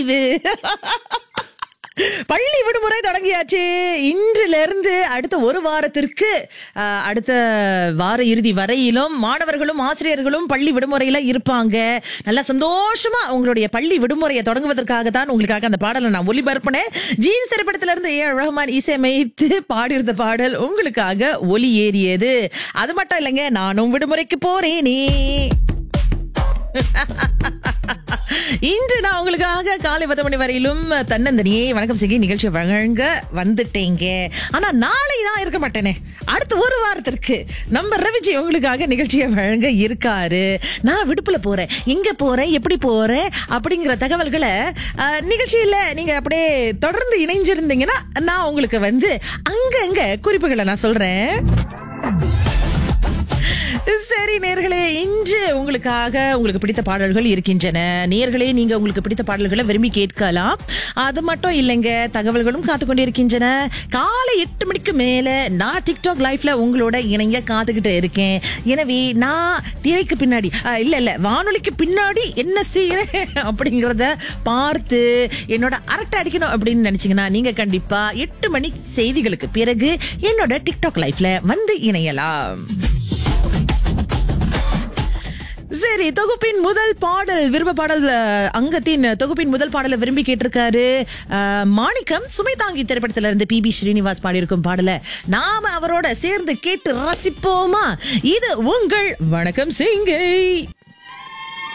இது பள்ளி விடுமுறை தொடங்கியாச்சு இன்றிலிருந்து அடுத்த ஒரு வாரத்திற்கு அஹ், அடுத்த வார இறுதி வரையிலும் மாணவர்களும் ஆசிரியர்களும் பள்ளி விடுமுறையில இருப்பாங்க நல்லா சந்தோஷமா உங்களுடைய பள்ளி விடுமுறையை தொடங்குவதற்காக தான் உங்களுக்காக அந்த பாடலை நான் ஒலிபரப்பினேன் ஜீன்ஸ் திரைப்படத்துல இருந்து ஏ ஆர் ரஹ்மான் இசையமைத்து பாடியிருந்த பாடல் உங்களுக்காக ஒலி ஏறியது அது மட்டும் இல்லைங்க நானும் விடுமுறைக்கு போறேனே இன்று நான் உங்களுக்காக காலை பத்து மணி வரையிலும் தன்னந்தனியே வணக்கம் சிகி நிகழ்ச்சி வழங்க வந்துட்டேங்க ஆனா நாளை நான் இருக்க மாட்டேனே அடுத்த ஒரு வாரத்திற்கு நம்ம ரவிஜி உங்களுக்காக நிகழ்ச்சியை வழங்க இருக்காரு நான் விடுப்புல போறேன் எங்க போறேன் எப்படி போறேன் அப்படிங்கிற தகவல்களை அஹ், நிகழ்ச்சியில நீங்க அப்படியே தொடர்ந்து இணைஞ்சிருந்தீங்கன்னா நான் உங்களுக்கு வந்து அங்கங்க குறிப்புகளை நான் சொல்றேன் சரி நேர்களே இன்று உங்களுக்காக உங்களுக்கு பிடித்த பாடல்கள் இருக்கின்றன நேர்களே நீங்க உங்களுக்கு பிடித்த பாடல்களை விரும்பி கேட்கலாம் அது மட்டும் இல்லைங்க தகவல்களும் காத்து கொண்டிருக்கின்றன காலை எட்டு மணிக்கு மேல நான் டிக்டாக் லைஃப்ல உங்களோட இணைய காத்துக்கிட்டு இருக்கேன் எனவே நான் திரைக்கு பின்னாடி அஹ், இல்ல இல்ல வானொலிக்கு பின்னாடி என்ன செய்யறேன் அப்படிங்கறத பார்த்து என்னோட அரட்டை அடிக்கணும் அப்படின்னு நினைச்சீங்கன்னா நீங்க கண்டிப்பா எட்டு மணி செய்திகளுக்கு பிறகு என்னோட டிக்டாக் லைஃப்ல வந்து இணையலாம் சரி தொகுப்பின் முதல் பாடல் விருப்ப பாடல் அஹ், அங்கத்தின் தொகுப்பின் முதல் பாடலை விரும்பி கேட்டிருக்காரு அஹ், மாணிக்கம் சுமைதாங்கி திரைப்படத்துல இருந்து பி பி ஸ்ரீனிவாஸ் பாடியிருக்கும் பாடலை நாம அவரோட சேர்ந்து கேட்டு ரசிப்போமா இது உங்கள் வணக்கம் சிங்கை